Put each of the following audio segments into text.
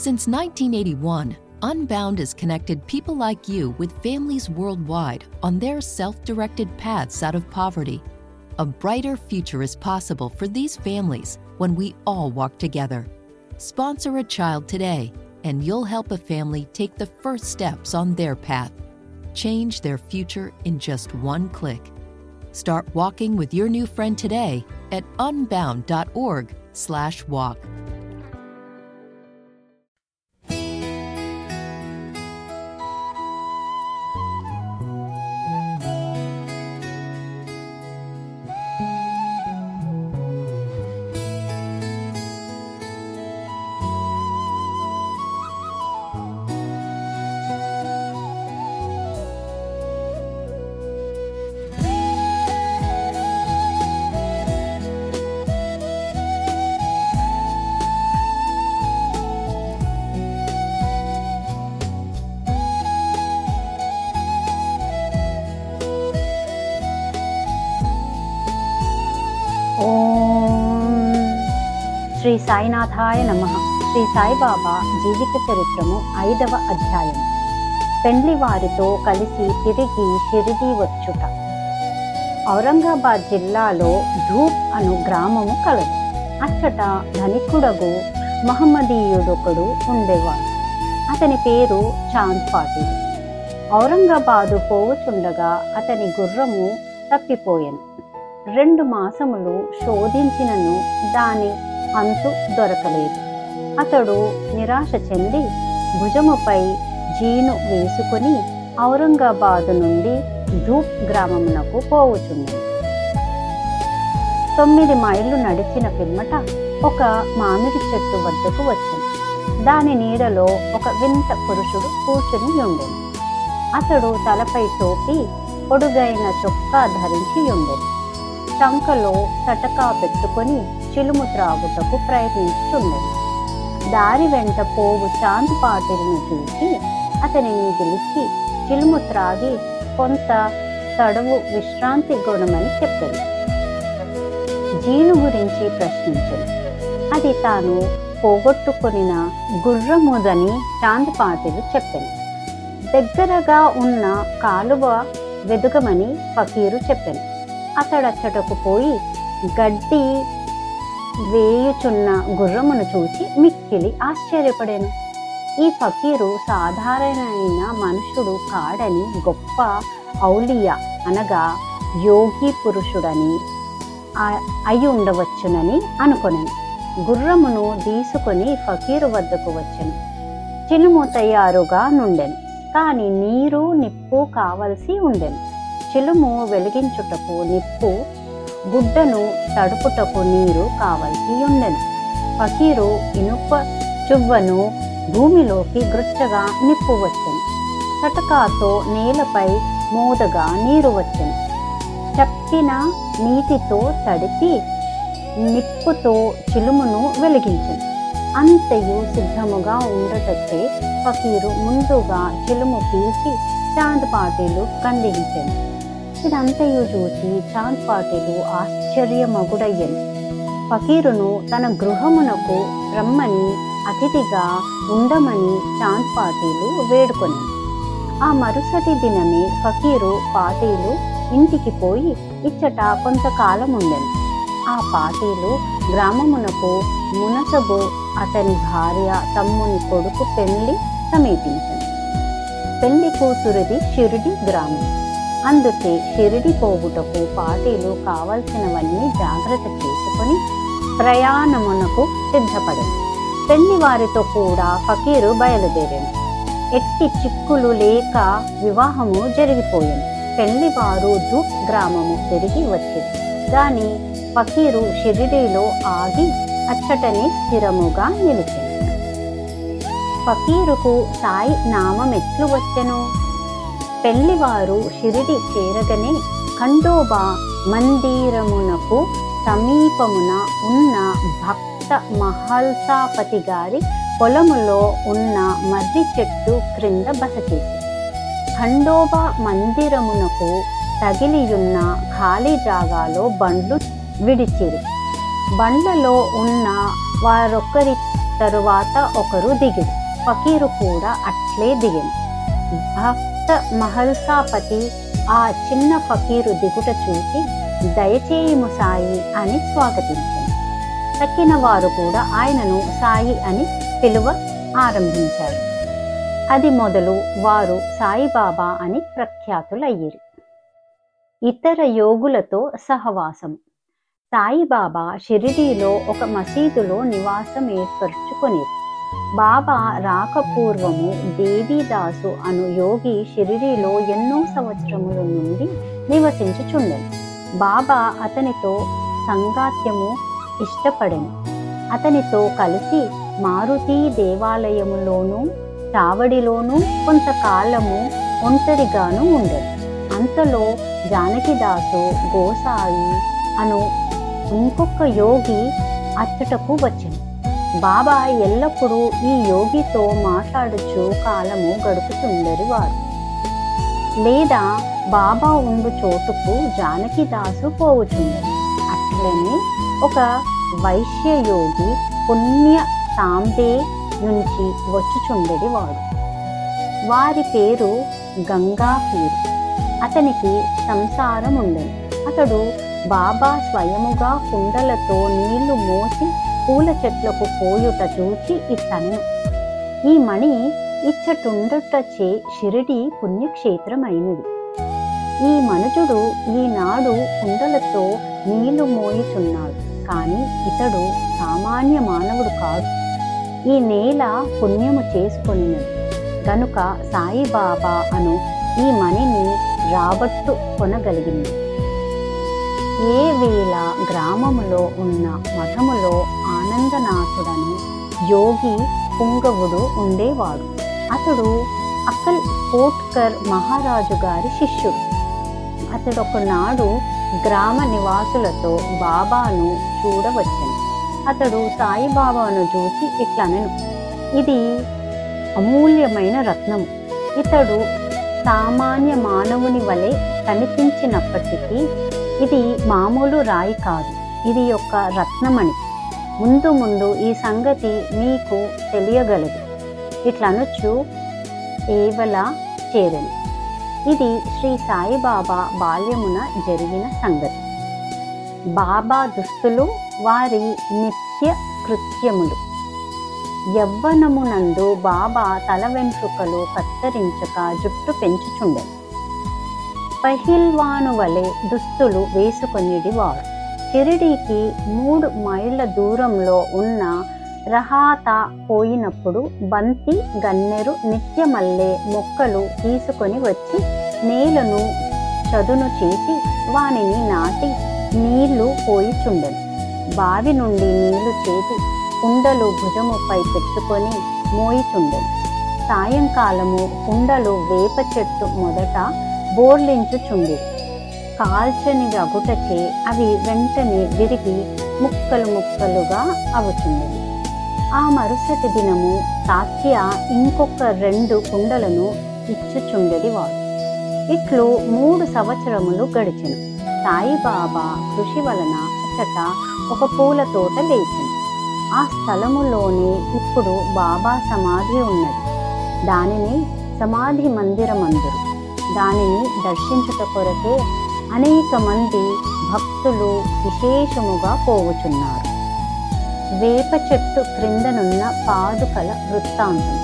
Since 1981, Unbound has connected people like you with families worldwide on their self directed paths out of poverty. A brighter future is possible for these families when we all walk together. Sponsor a child today, and you'll help a family take the first steps on their path. Change their future in just one click. Start walking with your new friend today at unbound.org/walk. ఓం శ్రీ సాయినాథాయ నమ శ్రీ సాయిబాబా జీవిత చరిత్రము ఐదవ అధ్యాయం పెండ్లి వారితో కలిసి తిరిగి షిరిడి వచ్చుట ఔరంగాబాద్ జిల్లాలో ధూప్ అను గ్రామము కలదు అచ్చట ధనికుడగు మహమ్మదీయుడొకడు ఉండేవాడు అతని పేరు చాంద్ పాటిల్ ఔరంగాబాదు పోవుచుండగా అతని గుర్రము తప్పిపోయెను రెండు మాసములు శోధించినను దాని అంతు దొరకలేదు అతడు నిరాశ చెంది భుజముపై జీను వేసుకుని ఔరంగాబాదు నుండి ధూప్ గ్రామమునకు పోవుచుండెను తొమ్మిది మైళ్ళు నడిచిన పిమ్మట ఒక మామిడి చెట్టు వద్దకు వచ్చాను దాని నీడలో ఒక వింత పురుషుడు కూర్చుని ఉండెను అతడు తలపై టోపీ పొడుగైన చొక్కా ధరించి ఉండెను చంకలో తటకా పెట్టుకొని చిలుము త్రాగుటకు ప్రయత్నించుచుండెను దారి వెంట పోవు చాంద్ పాటిల్ని చూసి అతనిని పిలిచి చిలుము త్రాగి కొంత తడవు విశ్రాంతి గుణమని చెప్పాను జీను గురించి ప్రశ్నించను అది తాను పోగొట్టుకొనిన గుర్రముదని చాంద్ పాటిలు చెప్పాను దగ్గరగా ఉన్న కాలువ వెదుగమని ఫకీరు చెప్పాను అతడచ్చటకు పోయి గడ్డి వేయుచున్న గుర్రమును చూచి మిక్కిలి ఆశ్చర్యపడాను ఈ ఫకీరు సాధారణమైన మనుషుడు కాడని గొప్ప ఔలియా అనగా యోగి పురుషుడని ఆ- అయి ఉండవచ్చునని అనుకొనెను గుర్రమును తీసుకొని ఫకీరు వద్దకు వచ్చెను చిలుము తయారుగా నుండెను కానీ నీరు నిప్పు కావలసి ఉండెను చిలుము వెలిగించుటకు నిప్పు గుడ్డను తడుపుటకు నీరు కావలసి ఉండెను ఫకీరు ఇనుప చువ్వను భూమిలోకి గృచ్చగా నిప్పు వచ్చెను చటకాతో నేలపై మోదగా నీరు వచ్చెను చప్పిన నీటితో తడిపి నిప్పుతో చిలుమును వెలిగించెను అంతయు సిద్ధముగా ఉండటచ్చే ఫకీరు ముందుగా చిలుము పీల్చి చాంద్ పాటీలు కందించెను ఇదంతయు చూసి చాంద్ పాటీలు ఆశ్చర్యమగుడయ్యను ఫకీరును తన గృహమునకు రమ్మని అతిథిగా ఉండమని చాంద్ పాటీలు వేడుకొని ఆ మరుసటి దినమే ఫకీరు పాటీలు ఇంటికి పోయి ఇచ్చట కొంతకాలం ఉండెను ఆ పాటీలు గ్రామమునకు మునసబు అతని భార్య తమ్ముని కొడుకు పెళ్లి సమీపించింది పెళ్లి కూతురిది షిరిడి గ్రామం అందుకే షిరిడి పోగుటకు పాటీలు కావలసినవన్నీ జాగ్రత్త చేసుకొని ప్రయాణమునకు సిద్ధపడింది పెళ్లి వారితో కూడా ఫకీరు బయలుదేరాను ఎట్టి చిక్కులు లేక వివాహము జరిగిపోయింది పెళ్లి వారు ధూప్ గ్రామము తిరిగి వచ్చింది దాని ఫకీరు షిరిడీలో ఆగి అచ్చటనే స్థిరముగా నిలిచింది ఫకీరుకు సాయి నామం ఎట్లు వచ్చెను పెళ్లివారు షిరిడి చేరగనే ఖండోబా మందిరమునకు సమీపమున ఉన్న భక్త మహల్సాపతి గారి పొలములో ఉన్న మర్రి చెట్టు క్రింద బస చేసి ఖండోబా మందిరమునకు తగిలియున్న ఖాళీ జాగాలో బండ్లు విడిచిరి బండ్లలో ఉన్న వారొక్కరి తరువాత ఒకరు దిగిరు ఫకీరు కూడా అట్లే దిగింది భక్త మహల్సాపతి ఆ చిన్న ఫకీరు దిగుట చూసి దయచేయుము సాయి అని స్వాగతించారు తక్కిన వారు కూడా ఆయనను సాయి అని పిలువ ఆరంభించారు అది మొదలు వారు సాయిబాబా అని ప్రఖ్యాతులయ్యారు ఇతర యోగులతో సహవాసం సాయిబాబా షిరిడీలో ఒక మసీదులో నివాసం ఏర్పరచుకొనేది బాబా రాకపూర్వము దేవీదాసు అను యోగి షిరిడీలో ఎన్నో సంవత్సరముల నుండి నివసించుచుండెను బాబా అతనితో సంగాత్యము ఇష్టపడెను అతనితో కలిసి మారుతి దేవాలయములోనూ చావడిలోనూ కొంతకాలము ఒంటరిగాను ఉండెను అంతలో జానకిదాసు గోసాయి అను ఇంకొక యోగి అచ్చటకు వచ్చెను బాబా ఎల్లప్పుడూ ఈ యోగితో మాట్లాడుచు కాలము గడుపుతుండరి వారు లేదా బాబా ఉండు చోటుకు జానకిదాసు పోవుచుండెను అట్లనే ఒక వైశ్య యోగి పుణ్య తాంబే నుంచి వచ్చుచుండెడి వాడు వారి పేరు గంగాపీరు అతనికి సంసారం ఉండెను అతడు బాబా స్వయముగా కుండలతో నీళ్లు మోసి పూల చెట్లకు పోయుట చూచి ఇతను ఈ మణి ఇచ్చటుండుటచే షిరిడి పుణ్యక్షేత్రమైనది ఈ మనుజుడు ఈనాడు కుండలతో నీళ్లు మోయుచున్నాడు కానీ ఇతడు సామాన్య మానవుడు కాదు ఈ నేల పుణ్యము చేసుకొనినది గనుక సాయిబాబా అను ఈ మణిని రాబట్టు కొనగలిగింది ఏ వేళ గ్రామములో ఉన్న మఠములో ఆనందనాథుడను యోగి పుంగవుడు ఉండేవాడు అతడు అక్కల్ కోట్కర్ మహారాజు గారి శిష్యుడు అతడు ఒకనాడు గ్రామ నివాసులతో బాబాను చూడవచ్చను అతడు సాయిబాబాను చూసి ఇట్లనెను ఇది అమూల్యమైన రత్నము ఇతడు సామాన్య మానవుని వలె కనిపించినప్పటికీ ఇది మామూలు రాయి కాదు ఇది యొక్క రత్నమణి ముందు ముందు ఈ సంగతి మీకు తెలియగలదు ఇట్లనొచ్చు ఏవల చేరను ఇది శ్రీ సాయిబాబా బాల్యమున జరిగిన సంగతి బాబా దుస్తులు వారి నిత్య కృత్యములు యవ్వనమునందు బాబా తల వెంట్రుకలు కత్తిరించక జుట్టు పెంచుచుండెను పహిల్వాను వలె దుస్తులు వేసుకొనిడి వాడు షిరిడీకి మూడు మైళ్ళ దూరంలో ఉన్న రహాత పోయినప్పుడు బంతి గన్నెరు నిత్యమల్లె మొక్కలు తీసుకొని వచ్చి నేలను చదును చేసి వానిని నాటి నీళ్లు పోయిచుండెను బావి నుండి నీళ్లు చేసి కుండలు భుజముపై పెట్టుకొని మోయిచుండెను సాయంకాలము కుండలు వేప చెట్టు మొదట బోర్లించుచుండెను కాల్చని అగుటచే అవి వెంటనే విరిగి ముక్కలు ముక్కలుగా అవుచుండెవి ఆ మరుసటి దినము తాత్య ఇంకొక రెండు కుండలను ఇచ్చుచుండెడి వాడు ఇట్లు మూడు సంవత్సరములు గడిచెను సాయిబాబా కృషి వలన అచ్చట ఒక పూల తోట లేచింది ఆ స్థలములోనే ఇప్పుడు బాబా సమాధి ఉన్నది దానిని సమాధి మందిరమందురు దానిని దర్శించుట కొరకే అనేక మంది భక్తులు విశేషముగా పోవుచున్నారు వేప చెట్టు క్రిందనున్న పాదుకల వృత్తాంతం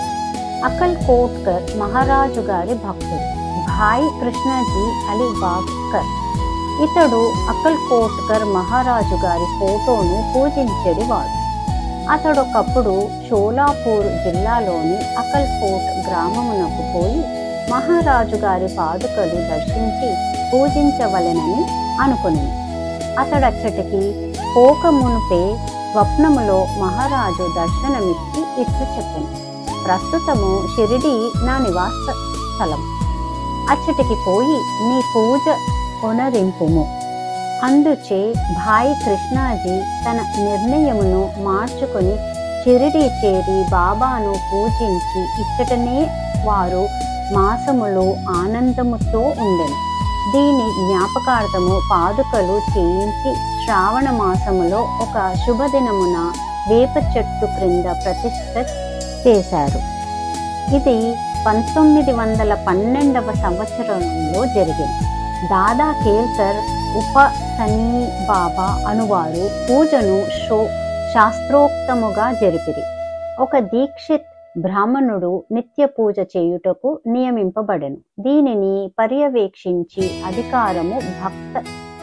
అకల్ కోట్కర్ మహారాజు గారి భక్తుడు భాయ్ కృష్ణజీ అలీ బాగ్కర్ ఇతడు అకల్ కోట్కర్ మహారాజు గారి ఫోటోను పూజించేది వాడు అతడు ఒకప్పుడు షోలాపూర్ జిల్లాలోని అకల్కోట్ గ్రామమునకు పోయి మహారాజు గారి పాదుకలు దర్శించి పూజించవలెనని అనుకుని అతడచ్చటికి పోక మునుపే స్వప్నములో మహారాజు దర్శనమిచ్చి ఇట్లు చెప్పింది ప్రస్తుతము షిరిడి నా నివాస స్థలం అచ్చటికి పోయి నీ పూజ పునరింపుము అందుచే భాయ్ కృష్ణాజీ తన నిర్ణయమును మార్చుకొని షిరిడి చేరి బాబాను పూజించి ఇచ్చటనే వారు మాసములు ఆనందముతో ఉండెను దీని జ్ఞాపకార్థము పాదుకలు చేయించి శ్రావణ మాసములో ఒక శుభదినమున వేప చెట్టు క్రింద ప్రతిష్ట చేశారు ఇది పంతొమ్మిది వందల పన్నెండవ సంవత్సరంలో జరిగింది దాదా కేల్కర్ ఉప సనీ బాబా అనువారు పూజను షో శాస్త్రోక్తముగా జరిపిరి ఒక దీక్షిత్ బ్రాహ్మణుడు నిత్య పూజ చేయుటకు నియమింపబడెను దీనిని పర్యవేక్షించి అధికారము భక్త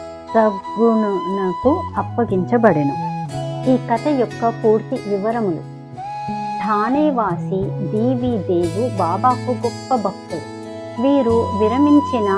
సగుణునకు అప్పగించబడెను ఈ కథ యొక్క పూర్తి వివరములు ఠాణేవాసి దీవి దేవు బాబాకు గొప్ప భక్తుడు వీరు విరమించిన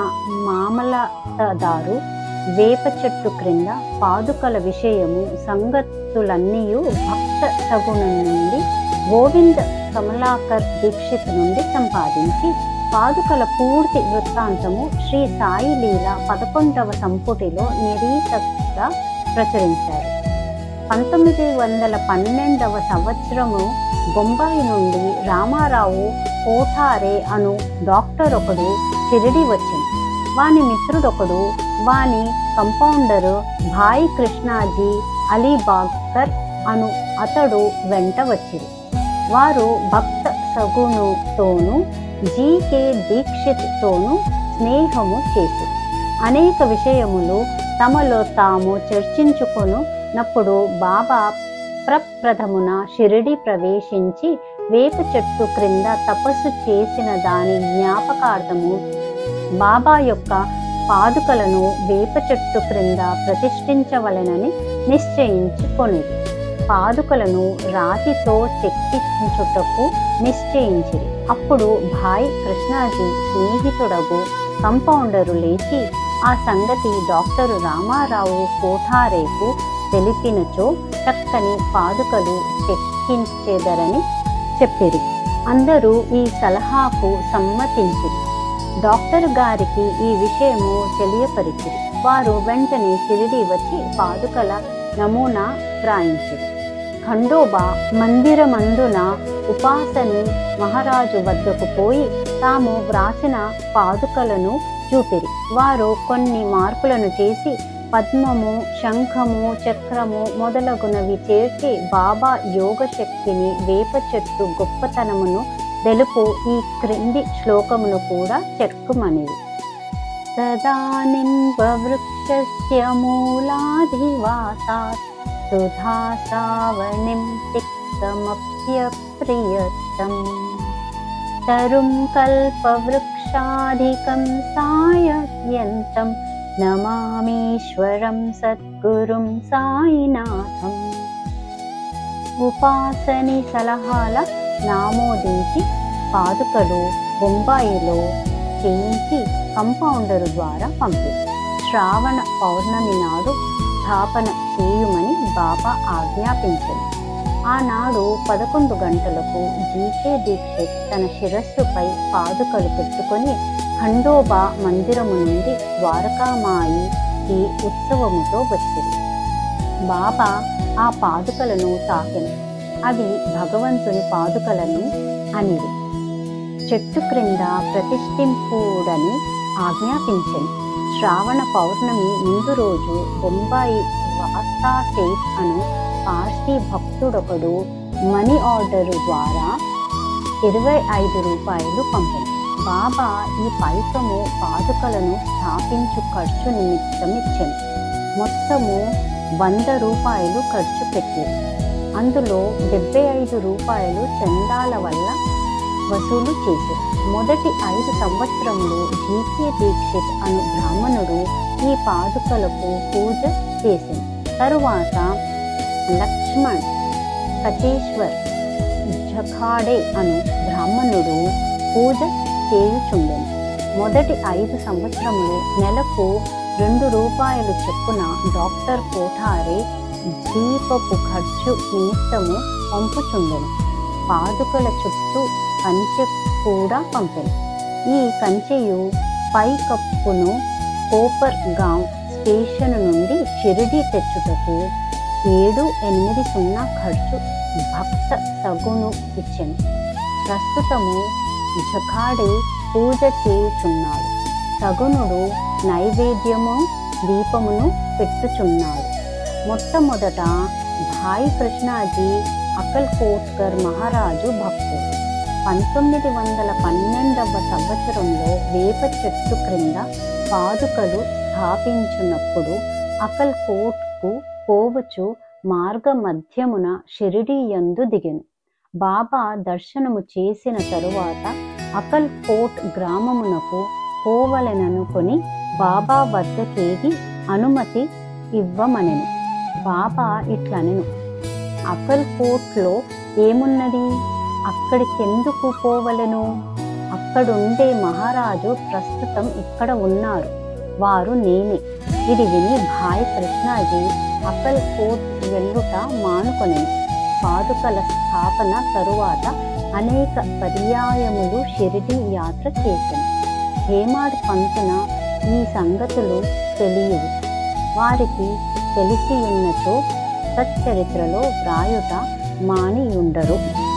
మామలదారు వేప చెట్టు క్రింద పాదుకల విషయము సంగతులన్నీ భక్త సగుణం నుండి గోవింద్ కమలాకర్ దీక్షిత్ నుండి సంపాదించి పాదుకల పూర్తి వృత్తాంతము శ్రీ సాయి లీల పదకొండవ సంపుటిలో నిరీతగా ప్రచురించారు పంతొమ్మిది వందల పన్నెండవ సంవత్సరము బొంబాయి నుండి రామారావు కోఠారే అను డాక్టర్ ఒకడు షిరిడి వచ్చింది వాని మిత్రుడొకడు వాని కంపౌండరు భాయ్ కృష్ణాజీ అలీబాగ్కర్ అను అతడు వెంట వచ్చిరి వారు భక్త సగుణుతోనూ జీకే దీక్షిత్తోనూ స్నేహము చేసి అనేక విషయములు తమలో తాము చర్చించుకొనున్నప్పుడు బాబా ప్రప్రథమున షిరిడి ప్రవేశించి వేప చెట్టు క్రింద తపస్సు చేసిన దాని జ్ఞాపకార్థము బాబా యొక్క పాదుకలను వేప చెట్టు క్రింద ప్రతిష్ఠించవలెనని నిశ్చయించుకొనిది పాదుకలను రాతితో చెక్కించుటకు నిశ్చయించిరి అప్పుడు భాయ్ కృష్ణాజీ స్నేహితుడగు కంపౌండరు లేచి ఆ సంగతి డాక్టరు రామారావు కోఠారేకు తెలిపినచో చక్కని పాదుకలు చెక్కించేదరని చెప్పిరి అందరూ ఈ సలహాకు సమ్మతించిరి డాక్టర్ గారికి ఈ విషయము తెలియపరిచిరి వారు వెంటనే షిరిడి వచ్చి పాదుకల నమూనా వ్రాయించిరి ఖండోబా మందిరమందున ఉపాసని మహారాజు వద్దకు పోయి తాము వ్రాసిన పాదుకలను చూపిరి వారు కొన్ని మార్పులను చేసి పద్మము శంఖము చక్రము మొదలగునవి చేర్చి బాబా యోగ శక్తిని వేప చెట్టు గొప్పతనమును తెలుపు ఈ క్రింది శ్లోకమును కూడా చెక్కుమనిది సదానింబవృక్షస్య మూలాధివాసాత్ సుధా శ్రావణిం తిక్తమప్యప్రియతం తరుం కల్పవృక్షాధికం సాయయంతం నమామీశ్వరం సద్గురుం సాయినాథం ఉపాసని సలహాల నామోదించి పాదుకలు బొంబాయిలో చేయించి కంపౌండరు ద్వారా పంపింది శ్రావణ పౌర్ణమి నాడు స్థాపన చేయుమని బాబా ఆజ్ఞాపించింది ఆనాడు పదకొండు గంటలకు జీకే దీక్షిత్ తన శిరస్సుపై పాదుకలు పెట్టుకొని ఖండోబా మందిరము నుండి ద్వారకామాయి ఈ ఉత్సవముతో వచ్చింది బాబా ఆ పాదుకలను తాకెను అవి భగవంతుని పాదుకలను అనివి చెట్టు క్రింద ప్రతిష్ఠింపుడని ఆజ్ఞాపించింది శ్రావణ పౌర్ణమి ముందు రోజు బొంబాయి వాస్తా సేట్ అను పార్సీ భక్తుడొకడు మనీ ఆర్డరు ద్వారా ఇరవై ఐదు రూపాయలు పంపింది బాబా ఈ పైసము పాదుకలను స్థాపించు ఖర్చు నిమిత్తం ఇచ్చాను మొత్తము వంద రూపాయలు ఖర్చు పెట్టారు అందులో డెబ్బై ఐదు రూపాయలు చందాల వల్ల వసూలు చేశారు మొదటి ఐదు సంవత్సరములు జీకే దీక్షిత్ అను బ్రాహ్మణుడు ఈ పాదుకలకు పూజ చేసింది తరువాత లక్ష్మణ్ కచేశ్వర్ జఖాడే అను బ్రాహ్మణుడు పూజ చేయుచుండెను మొదటి ఐదు సంవత్సరములు నెలకు రెండు రూపాయలు చొప్పున డాక్టర్ కోఠారే దీపపు ఖర్చు నిమిత్తము పంపుచుండెను పాదుకల చుట్టూ కంచె కూడా పంపెను ఈ కంచెయు పై కప్పును కోపర్ గాం స్టేషన్ నుండి షిరిడి తెచ్చుటకు ఏడు ఎనిమిది సున్నా ఖర్చు భక్త సగును ఇచ్చెను ప్రస్తుతము జఖాడే పూజ చేయుచున్నాడు సగునుడు నైవేద్యము దీపమును పెట్టుచున్నాడు మొట్టమొదట భాయ్ కృష్ణాజీ అకల్కోట్కర్ మహారాజు భక్తుడు పంతొమ్మిది వందల పన్నెండవ సంవత్సరంలో వేప చెట్టు క్రింద పాదుకలు స్థాపించినప్పుడు అకల్కోట్కు పోవచ్చు మార్గ మధ్యమున షిరిడి యందు దిగెను బాబా దర్శనము చేసిన తరువాత అకల్కోట్ గ్రామమునకు పోవలెననుకొని బాబా వద్దకేగి అనుమతి ఇవ్వమనెను బాబా ఇట్లనెను అకల్కోట్లో ఏమున్నది అక్కడికెందుకు పోవలెను అక్కడుండే మహారాజు ప్రస్తుతం ఇక్కడ ఉన్నారు వారు నేనే ఇది విని భాయ్ కృష్ణాజీ అకల్కోట్ వెళ్ళుట మానుకొనెను పాదుకల స్థాపన తరువాత అనేక పర్యాయములు షిరిడి యాత్ర చేశాను హేమాడ్ పంతున ఈ సంగతులు తెలియవు వారికి తెలిసి ఉన్నచో సచ్చరిత్రలో వ్రాయుట మానియుండరు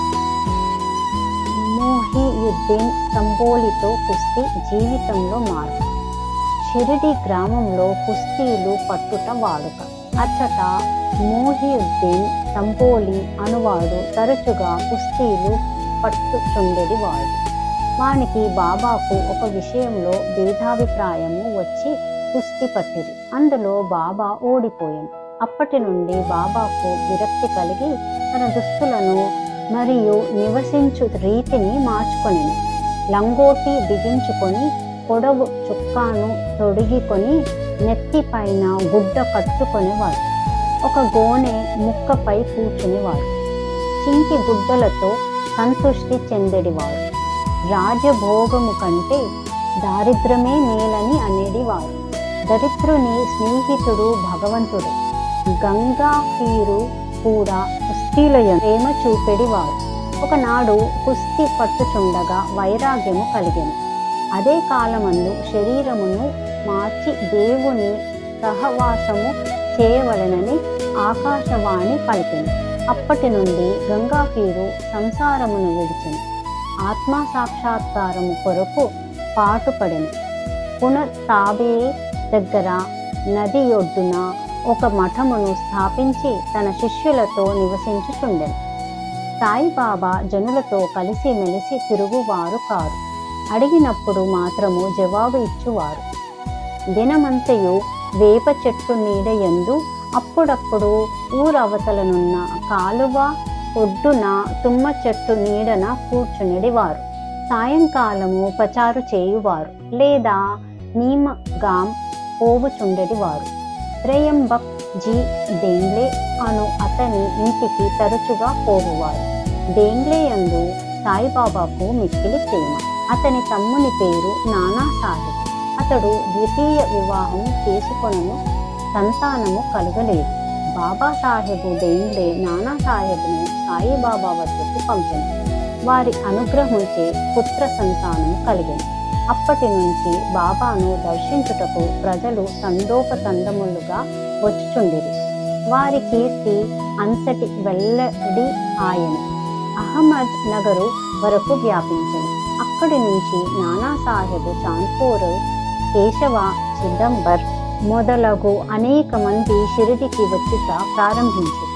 మోహియుద్దీన్ సంబోలితో కుస్తీ జీవితంలో మార్పు షిరిడి గ్రామంలో కుస్తీలు పట్టుట వాడుక అచ్చట మోహియుద్దీన్ తంబోలి అనువాడు తరచుగా కుస్తీలు పట్టుచుండెడి వాడు వానికి బాబాకు ఒక విషయంలో భేదాభిప్రాయము వచ్చి కుస్తీ పట్టిరి అందులో బాబా ఓడిపోయాను అప్పటి నుండి బాబాకు విరక్తి కలిగి తన దుస్తులను మరియు నివసించు రీతిని మార్చుకొని లంగోటి బిగించుకొని పొడవు చుక్కాను తొడిగికొని నెత్తిపైన గుడ్డ కట్టుకొనేవాడు ఒక గోనె ముక్కపై కూర్చునేవాడు చింకి గుడ్డలతో సంతృష్టి చెందెడివాడు రాజభోగము కంటే దారిద్రమే మేలని అనేడివాడు దరిద్రుని స్నేహితుడు భగవంతుడు గంగా పీరు కూడా కుస్తీలయ ప్రేమ చూపెడివాడు ఒకనాడు కుస్తీ పట్టుచుండగా వైరాగ్యము కలిగెను అదే కాలమందు శరీరమును మార్చి దేవుని సహవాసము చేయవలనని ఆకాశవాణి పలికింది అప్పటి నుండి గంగాపీరు సంసారమును విడిచింది ఆత్మ సాక్షాత్కారము కొరకు పాటుపడెను పునఃతాబే దగ్గర నది ఒడ్డున ఒక మఠమును స్థాపించి తన శిష్యులతో నివసించుచుండెను సాయిబాబా జనులతో కలిసి మెలిసి తిరుగువారు కారు అడిగినప్పుడు మాత్రము జవాబు ఇచ్చువారు దినమంతయు వేప చెట్టు నీడయందు అప్పుడప్పుడు ఊరవతలనున్న కాలువ ఒడ్డున తుమ్మ చెట్టు నీడన కూర్చునిడివారు సాయంకాలము పచారు చేయువారు లేదా నీమగాం పోవుచుండెడివారు త్రయంబక్ జీ డేంగ్లే అను అతని ఇంటికి తరచుగా పోవువారు డేంగ్లే యందు సాయిబాబాకు మిక్కిలి ప్రేమ అతని తమ్ముని పేరు నానా సాహెబ్ అతడు ద్వితీయ వివాహం చేసుకొనను సంతానము కలగలేదు బాబా సాహెబు డేంగ్లే నానా సాహెబ్ను సాయిబాబా వద్దకు పంపింది వారి అనుగ్రహంచే పుత్ర సంతానము కలిగింది అప్పటి నుంచి బాబాను దర్శించుటకు ప్రజలు తండోపతండములుగా వచ్చుచుండిరి వారి కీర్తి అంతటి వెల్లడి ఆయన అహ్మద్ నగరు వరకు వ్యాపించింది అక్కడి నుంచి నానాసాహెబు చాన్పూర్ కేశవ చిదంబర్ మొదలగు అనేక మంది షిరిడికి వచ్చుట ప్రారంభించారు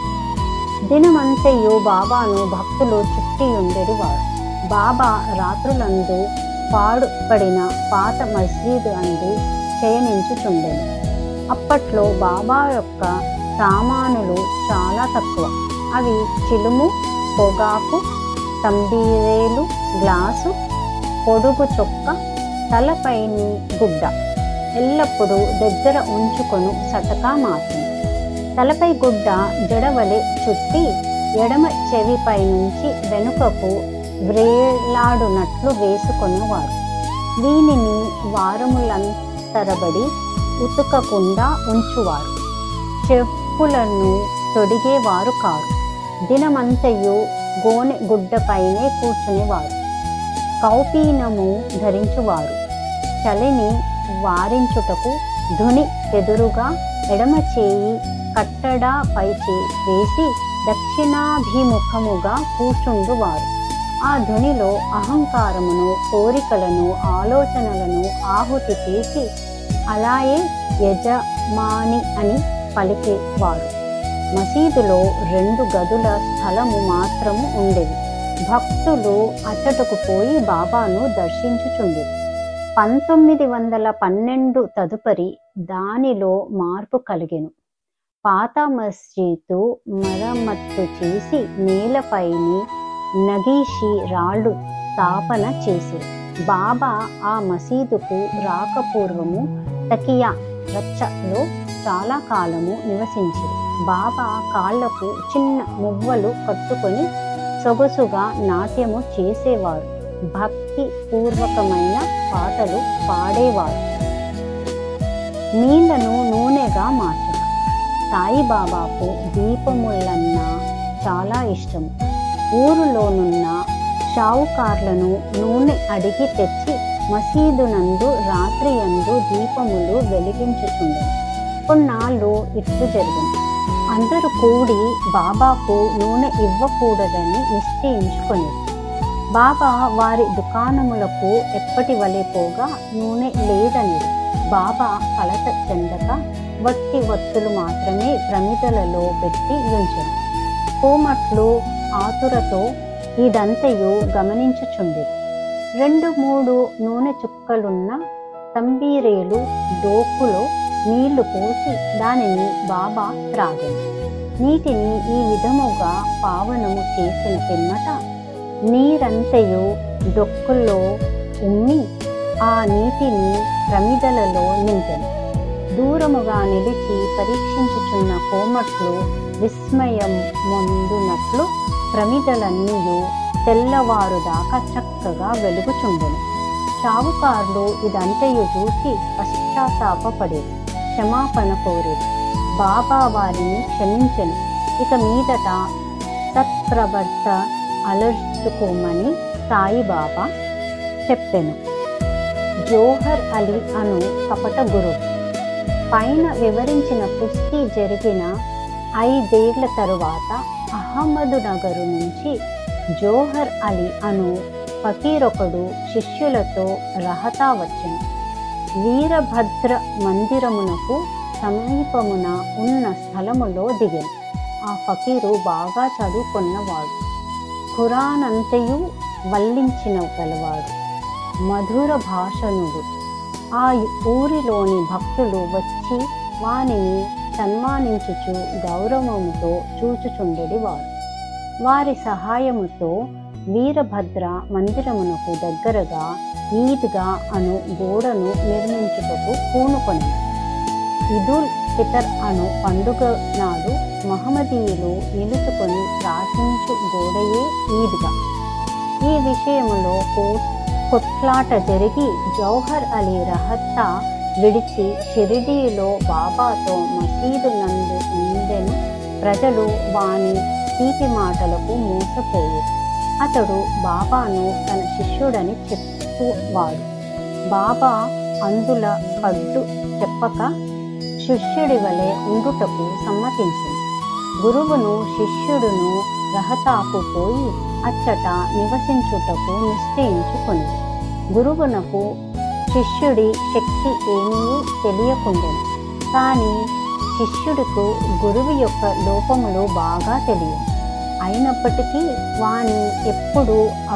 దినమంతయు బాబాను భక్తులు చుట్టి ఉండేవారు బాబా రాత్రులందు పాడుపడిన పాత మస్జిద్ అందు శయనించుచుండెను అప్పట్లో బాబా యొక్క సామానులు చాలా తక్కువ అవి చిలుము పొగాకు తంబీరేలు గ్లాసు పొడుగు చొక్క తలపైని గుడ్డ ఎల్లప్పుడూ దగ్గర ఉంచుకొను సటకా మాత్రం తలపై గుడ్డ జడవలె చుట్టి ఎడమ చెవిపై నుంచి వెనుకకు వ్రేలాడునట్లు వేసుకొనేవారు దీనిని వారములంతరబడి ఉతకకుండా ఉంచువారు చెప్పులను తొడిగేవారు కారు దినమంతయు గోనె గుడ్డపైనే కూర్చునేవారు కౌపీనము ధరించువారు చలిని వారించుటకు ధుని ఎదురుగా ఎడమ చేయి కట్టడా పైచి వేసి దక్షిణాభిముఖముగా కూర్చుండువారు ఆ ధ్వనిలో అహంకారమును కోరికలను ఆలోచనలను ఆహుతి చేసి అలాయే యజమాని అని పలికేవారు మసీదులో రెండు గదుల స్థలము మాత్రము ఉండేది భక్తులు అచ్చటకు పోయి బాబాను దర్శించుచుండేది పంతొమ్మిది వందల పన్నెండు తదుపరి దానిలో మార్పు కలిగెను పాత మస్జిద్ మరమ్మత్తు చేసి నేలపైని నగీషి రాళ్ళు స్థాపన చేసి బాబా ఆ మసీదుకు రాకపూర్వము తకియా రచ్చలో చాలా కాలము నివసించి బాబా కాళ్లకు చిన్న మువ్వలు కట్టుకొని సొగసుగా నాట్యము చేసేవారు భక్తి పూర్వకమైన పాటలు పాడేవారు నీళ్లను నూనెగా మార్చడం సాయిబాబాకు దీపములన్నా చాలా ఇష్టము ఊరులోనున్న షావుకార్లను నూనె అడిగి తెచ్చి మసీదునందు రాత్రి యందు దీపములు వెలిగించుచుండెను కొన్నాళ్ళు ఇట్లు జరిగింది అందరూ కూడి బాబాకు నూనె ఇవ్వకూడదని నిశ్చయించుకొని బాబా వారి దుకాణములకు ఎప్పటి వలె పోగా నూనె లేదని బాబా కలత చెందక వట్టి వత్తులు మాత్రమే ప్రమిదలలో పెట్టి ఉంచెను కోమట్లు ఆతురతో ఇదంతయు గమనించుచుండేది రెండు మూడు నూనె చుక్కలున్న తంబీరేలు డోకులో నీళ్లు పోసి దానిని బాబా త్రాగాను నీటిని ఈ విధముగా పావనము చేసిన పిమ్మట నీరంతయు డొక్కుల్లో ఉమ్మి ఆ నీటిని ప్రమిదలలో నింపెను దూరముగా నిలిచి పరీక్షించుచున్న కోమట్లు విస్మయం ముందునట్లు ప్రమిదలన్నీయు తెల్లవారు దాకా చక్కగా వెలుగుచుండెను షావుకారులు ఇదంతయు చూసి పశ్చాత్తాపపడేది క్షమాపణ కోరేది బాబా వారిని క్షమించెను ఇక మీదట సత్ప్రవర్త అలర్చుకోమని సాయిబాబా చెప్పెను జోహర్ అలీ అను కపట గురువు పైన వివరించిన కుస్తీ జరిగిన ఐదేళ్ల తరువాత అహ్మదు నగరు నుంచి జోహర్ అలీ అను ఫకీరొకడు శిష్యులతో రహతా వచ్చెను వీరభద్ర మందిరమునకు సమీపమున ఉన్న స్థలములో దిగెను ఆ ఫకీరు బాగా చదువుకున్నవాడు ఖురానంతయు వల్లించిన గలవాడు మధుర భాషణుడు ఆ ఊరిలోని భక్తులు వచ్చి వానిని సన్మానించుచు గౌరవముతో చూచుచుండెడి వారు వారి సహాయముతో వీరభద్ర మందిరమునకు దగ్గరగా ఈద్గా అను గోడను నిర్మించుటకు పూనుకొని ఇదుల్ ఫితర్ అను పండుగ నాడు మహమ్మదీయులు నిలుచుకొని ప్రార్థించు గోడయే ఈద్గా ఈ విషయములో కొట్లాట జరిగి జౌహర్ అలీ రహత్తా విడిచి షిరిడీలో బాబాతో మసీదు నందు ఉండెను ప్రజలు వాని తీపి మాటలకు మోసపోయి అతడు బాబాను తన శిష్యుడని చెప్పువాడు బాబా అందుల పడ్డు చెప్పక శిష్యుడి వలె ఉండుటకు సమ్మతించింది గురువును శిష్యుడును రహతాకు పోయి అచ్చట నివసించుటకు నిశ్చయించుకొని గురువునకు శిష్యుడి శక్తి ఏమీ తెలియకుండెను కానీ శిష్యుడికు గురువు యొక్క లోపములు బాగా తెలియదు అయినప్పటికీ వాని ఎప్పుడూ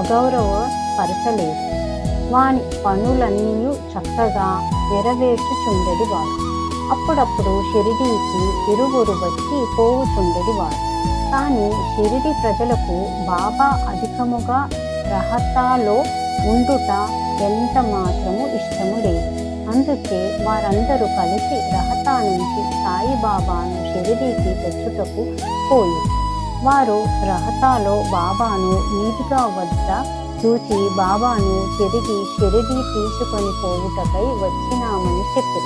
అగౌరవపరచలేదు వాని పనులన్నీ చక్కగా నెరవేర్చుచుండెడి వాడు అప్పుడప్పుడు షిరిడీకి ఇరువురు వచ్చి పోవుచుండెడి వాడు కానీ షిరిడి ప్రజలకు బాబా అధికముగా రహతాలో ఉండుట ఎంత మాత్రము ఇష్టము లేదు అందుకే వారందరూ కలిసి రహతా నుంచి సాయిబాబాను షిరిడీకి తెచ్చుటకు పోయి వారు రహతాలో బాబాను ఈద్గా వద్ద చూచి బాబాను తిరిగి షిరిడి తీసుకొని పోవుటకై వచ్చినామని చెప్పారు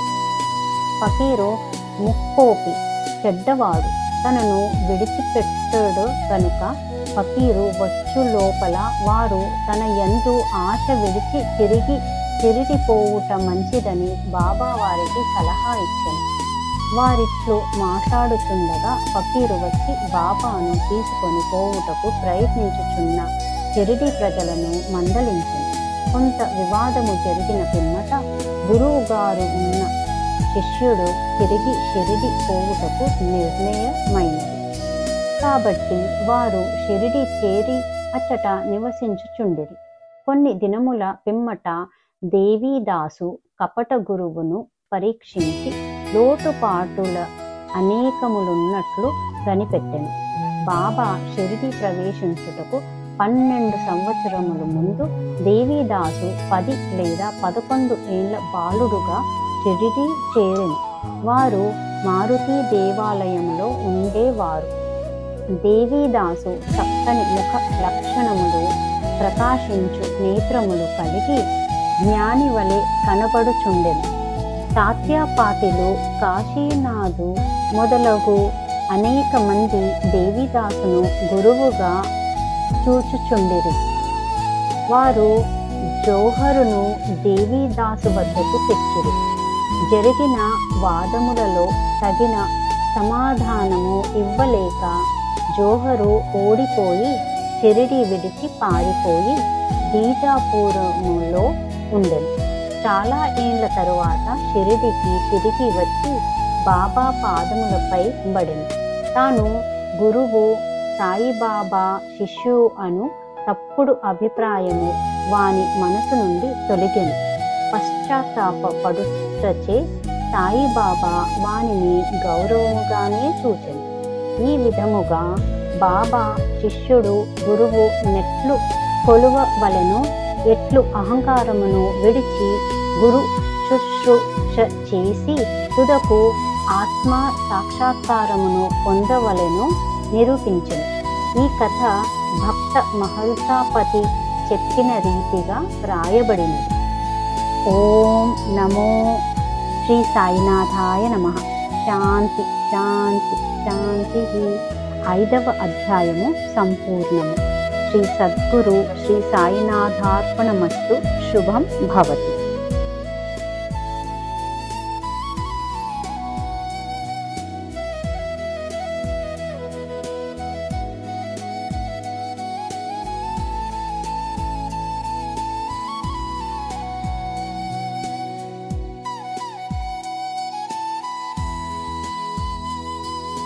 ఫకీరు ముక్కోపి చెడ్డవాడు తనను విడిచిపెట్టడు కనుక ఫకీరు వచ్చు లోపల వారు తన ఎందు ఆశ విడిచి తిరిగి తిరిగిపోవుట మంచిదని బాబా వారికి సలహా ఇచ్చాను వారిట్లు మాట్లాడుచుండగా ఫకీరు వచ్చి బాబాను తీసుకొని పోవుటకు ప్రయత్నించుచున్న షిరిడి ప్రజలను మందలించింది కొంత వివాదము జరిగిన పిమ్మట గురువు గారు ఉన్న శిష్యుడు తిరిగి షిరిడి పోవుటకు నిర్ణయమైనది కాబట్టి వారు షిరిడి చేరి అచ్చట నివసించుచుండిరి కొన్ని దినముల పిమ్మట దేవీదాసు కపట గురువును పరీక్షించి లోటుపాటుల అనేకములున్నట్లు కనిపెట్టెను బాబా షిరిడి ప్రవేశించుటకు పన్నెండు సంవత్సరముల ముందు దేవీదాసు పది లేదా పదకొండు ఏళ్ల బాలుడుగా షిరిడి చేరెను వారు మారుతి దేవాలయంలో ఉండేవారు దేవీదాసు చక్కని ముఖ లక్షణములు ప్రకాశించు నేత్రములు కలిగి జ్ఞాని వలె కనబడుచుండెను తాత్యాపాటిలు కాశీనాథు మొదలగు అనేక మంది దేవీదాసును గురువుగా చూచుచుండిరి వారు జోహరును దేవీదాసు వద్దకు తెచ్చిరి జరిగిన వాదములలో తగిన సమాధానము ఇవ్వలేక జోహరు ఓడిపోయి షిరిడి విడిచి పారిపోయి బీజాపూరములో ఉండెను చాలా ఏండ్ల తరువాత షిరిడికి తిరిగి వచ్చి బాబా పాదములపై పడెను తాను గురువు సాయిబాబా శిష్యు అను తప్పుడు అభిప్రాయము వాని మనసు నుండి తొలగెను పశ్చాత్తాప పడుటచే సాయిబాబా వానిని గౌరవముగానే చూచెను ఈ విధముగా బాబా శిష్యుడు గురువు నెట్లు కొలువవలెను ఎట్లు అహంకారమును విడిచి గురు శుశ్రూష చేసి తుదకు ఆత్మ సాక్షాత్కారమును పొందవలెను నిరూపించను ఈ కథ భక్త మహల్సాపతి చెప్పిన రీతిగా వ్రాయబడినది ఓం నమో శ్రీ సాయినాథాయ నమ శాంతి శాంతి శాంతి ఐదవ అధ్యాయము సంపూర్ణము శ్రీ సద్గురు శ్రీ సాయినాథార్పణమస్తు శుభం భవతి